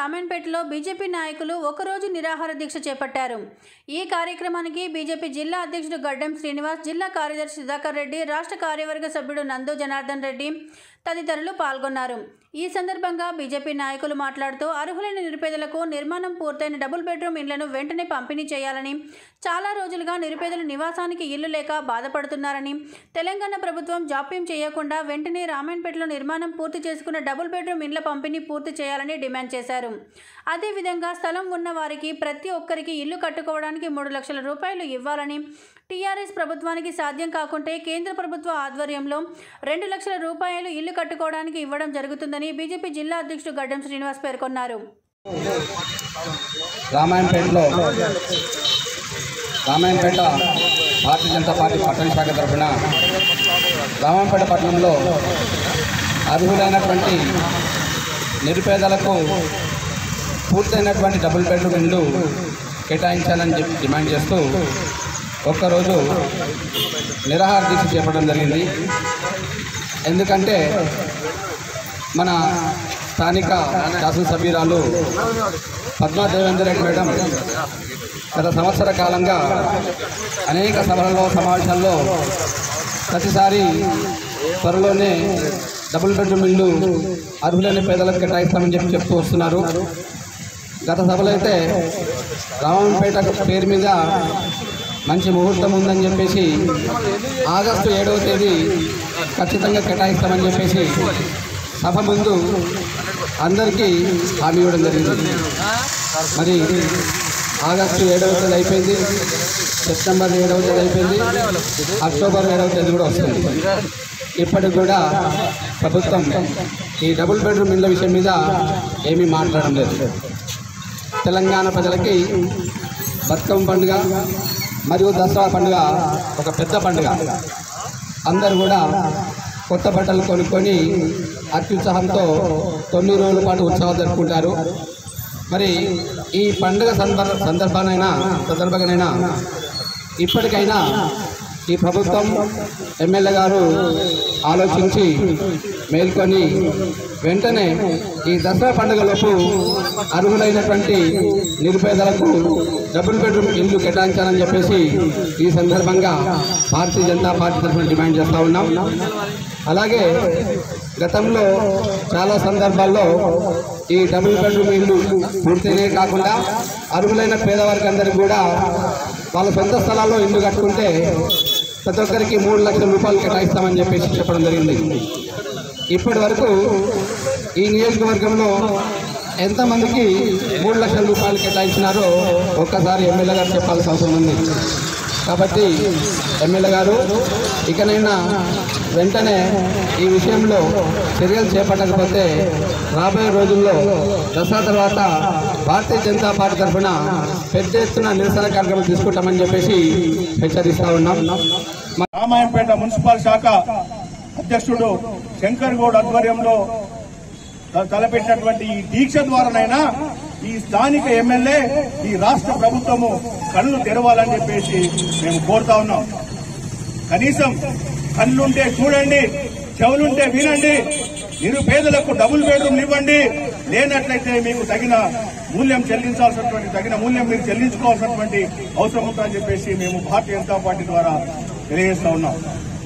రామన్పేటలో BJP నాయకులు ఒకరోజు నిరాహార దీక్ష చేపట్టారు ఈ కార్యక్రమానికి బీజేపీ జిల్లా అధ్యక్షుడు గడ్డం శ్రీనివాస్ జిల్లా కార్యదర్శి సుధాకర్ రెడ్డి రాష్ట్ర కార్యవర్గ సభ్యుడు నందు జనార్దన్ రెడ్డి తదితరులు పాల్గొన్నారు ఈ సందర్భంగా బీజేపీ నాయకులు మాట్లాడుతూ అర్హులైన నిరుపేదలకు నిర్మాణం పూర్తయిన డబుల్ బెడ్రూమ్ ఇళ్లను వెంటనే పంపిణీ చేయాలని చాలా రోజులుగా నిరుపేదలు నివాసానికి ఇల్లు లేక బాధపడుతున్నారని తెలంగాణ ప్రభుత్వం జాప్యం చేయకుండా వెంటనే రామాయణపేటలో నిర్మాణం పూర్తి చేసుకున్న డబుల్ బెడ్రూమ్ ఇండ్ల పంపిణీ పూర్తి చేయాలని డిమాండ్ చేశారు అదేవిధంగా స్థలం ఉన్న వారికి ప్రతి ఒక్కరికి ఇల్లు కట్టుకోవడానికి మూడు లక్షల రూపాయలు ఇవ్వాలని టీఆర్ఎస్ ప్రభుత్వానికి సాధ్యం కాకుంటే కేంద్ర ప్రభుత్వ ఆధ్వర్యంలో రెండు లక్షల రూపాయలు ఇల్లు కట్టుకోవడానికి ఇవ్వడం జరుగుతుందని బీజేపీ జిల్లా అధ్యక్షుడు గడ్డం శ్రీనివాస్ పేర్కొన్నారు రామాయణపేటలో రామాయణపేట భారతీయ జనతా పార్టీ పట్టణ శాఖ తరఫున రామాయణపేట పట్టణంలో అర్హులైనటువంటి నిరుపేదలకు పూర్తయినటువంటి డబుల్ బెడ్రూమ్ ఇల్లు కేటాయించాలని చెప్పి డిమాండ్ చేస్తూ ఒక్కరోజు నిరాహార దీక్ష చేపట్టడం జరిగింది ఎందుకంటే మన స్థానిక శాసనసభ్యురాలు పద్మా దేవేందర్ రెడ్డి మేడం గత సంవత్సర కాలంగా అనేక సభలలో సమావేశాల్లో ప్రతిసారి త్వరలోనే డబుల్ బెడ్రూమ్ ఇల్లు అర్హులైన పేదలకు కేటాయిస్తామని చెప్పి చెప్తూ వస్తున్నారు గత సభలో అయితే రామంపేట పేరు మీద మంచి ముహూర్తం ఉందని చెప్పేసి ఆగస్టు ఏడవ తేదీ ఖచ్చితంగా కేటాయిస్తామని చెప్పేసి సభ ముందు అందరికీ హామీ ఇవ్వడం జరిగింది మరి ఆగస్టు ఏడవ తేదీ అయిపోయింది సెప్టెంబర్ ఏడవ తేదీ అయిపోయింది అక్టోబర్ ఏడవ తేదీ కూడా వస్తుంది ఇప్పటికి కూడా ప్రభుత్వం ఈ డబుల్ బెడ్రూమ్ ఇళ్ళ విషయం మీద ఏమీ మాట్లాడడం లేదు తెలంగాణ ప్రజలకి బతుకమ్మ పండుగ మరియు దసరా పండుగ ఒక పెద్ద పండుగ అందరూ కూడా కొత్త బట్టలు కొనుక్కొని అత్యుత్సాహంతో తొమ్మిది రోజుల పాటు ఉత్సవాలు జరుపుకుంటారు మరి ఈ పండుగ సందర్భ సందర్భానైనా సందర్భంగానైనా ఇప్పటికైనా ఈ ప్రభుత్వం ఎమ్మెల్యే గారు ఆలోచించి మేల్కొని వెంటనే ఈ దసరా పండుగలోపు అర్హులైనటువంటి నిరుపేదలకు డబుల్ బెడ్రూమ్ ఇల్లు కేటాయించాలని చెప్పేసి ఈ సందర్భంగా భారతీయ జనతా పార్టీ తరఫున డిమాండ్ చేస్తూ ఉన్నాం అలాగే గతంలో చాలా సందర్భాల్లో ఈ డబుల్ బెడ్రూమ్ ఇల్లు పూర్తినే కాకుండా అర్హులైన పేదవారికి అందరికీ కూడా వాళ్ళ సొంత స్థలాల్లో ఇల్లు కట్టుకుంటే ప్రతి ఒక్కరికి మూడు లక్షల రూపాయలు కేటాయిస్తామని చెప్పేసి చెప్పడం జరిగింది ఇప్పటి వరకు ఈ నియోజకవర్గంలో ఎంతమందికి మూడు లక్షల రూపాయలు కేటాయించినారో ఒక్కసారి ఎమ్మెల్యే గారు చెప్పాల్సిన అవసరం ఉంది కాబట్టి ఎమ్మెల్యే గారు ఇకనైనా వెంటనే ఈ విషయంలో చర్యలు చేపట్టకపోతే రాబోయే రోజుల్లో దసరా తర్వాత భారతీయ జనతా పార్టీ తరఫున పెద్ద ఎత్తున నిరసన కార్యక్రమం తీసుకుంటామని చెప్పేసి హెచ్చరిస్తా ఉన్నాం రామాయంపేట మున్సిపల్ శాఖ అధ్యక్షుడు శంకర్ గౌడ్ ఆధ్వర్యంలో త- తలపెట్టినటువంటి ఈ దీక్ష ద్వారానైనా ఈ స్థానిక ఎమ్మెల్యే ఈ రాష్ట్ర ప్రభుత్వము కళ్ళు తెరవాలని చెప్పేసి మేము కోరుతా ఉన్నాం కనీసం కళ్ళుంటే చూడండి చెవులుంటే వినండి నిరుపేదలకు డబుల్ బెడ్రూమ్ ఇవ్వండి లేనట్లయితే మీకు తగిన మూల్యం చెల్లించాల్సినటువంటి తగిన మూల్యం మీరు చెల్లించుకోవాల్సినటువంటి అవసరం ఉంటుందని చెప్పేసి మేము భారతీయ జనతా పార్టీ ద్వారా తెలియజేస్తా ఉన్నాం